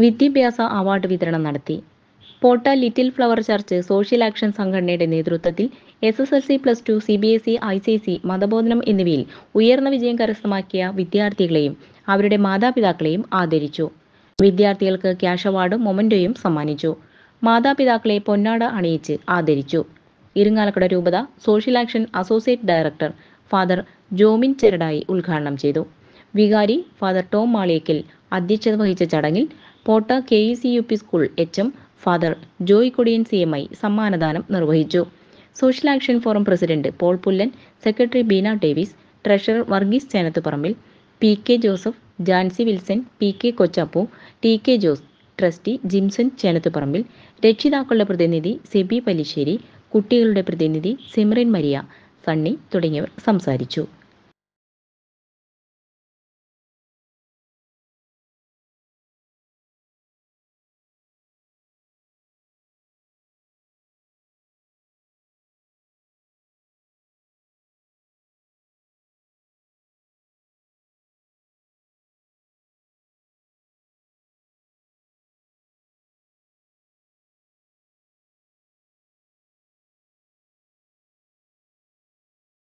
വിദ്യാഭ്യാസ അവാർഡ് വിതരണം നടത്തി Potta little flower church social action സംഘടനയുടെ നേതൃത്വത്തിൽ S S L C plus two C B S E I C C മതബോധനം എന്നിവയിൽ ഉയർന്ന വിജയം കരസ്ഥമാക്കിയ വിദ്യാർത്ഥികളെയും അവരുടെ മാതാപിതാക്കളെയും ആദരിച്ചു വിദ്യാർത്ഥികൾക്ക് ക്യാഷ് അവാർഡും മൊമന്റോയും സമ്മാനിച്ചു മാതാപിതാക്കളെ പൊന്നാട അണിയിച്ച് ആദരിച്ചു ഇരിങ്ങാലക്കുട രൂപത social action associate director father Jomin Cheradayi ഉദ്ഘാടനം ചെയ്തു വികാരി ഫാദർ ടോം മാളിയക്കൽ അധ്യക്ഷത വഹിച്ച ചടങ്ങിൽ Potta K E C U P school H M father Joy Kodiyan C M I സമ്മാനദാനം നിർവഹിച്ചു social action forum president Paul Pullan secretary Beena Davis treasurer Varghese Chenathuparambil P K Joseph Jancy Wilson P K Kochappu T K Jose trustee Jimson Chenathuparambil രക്ഷിതാക്കളുടെ പ്രതിനിധി സെബി പല്ലിശ്ശേരി കുട്ടികളുടെ പ്രതിനിധി Simran Maria Sunny തുടങ്ങിയവർ സംസാരിച്ചു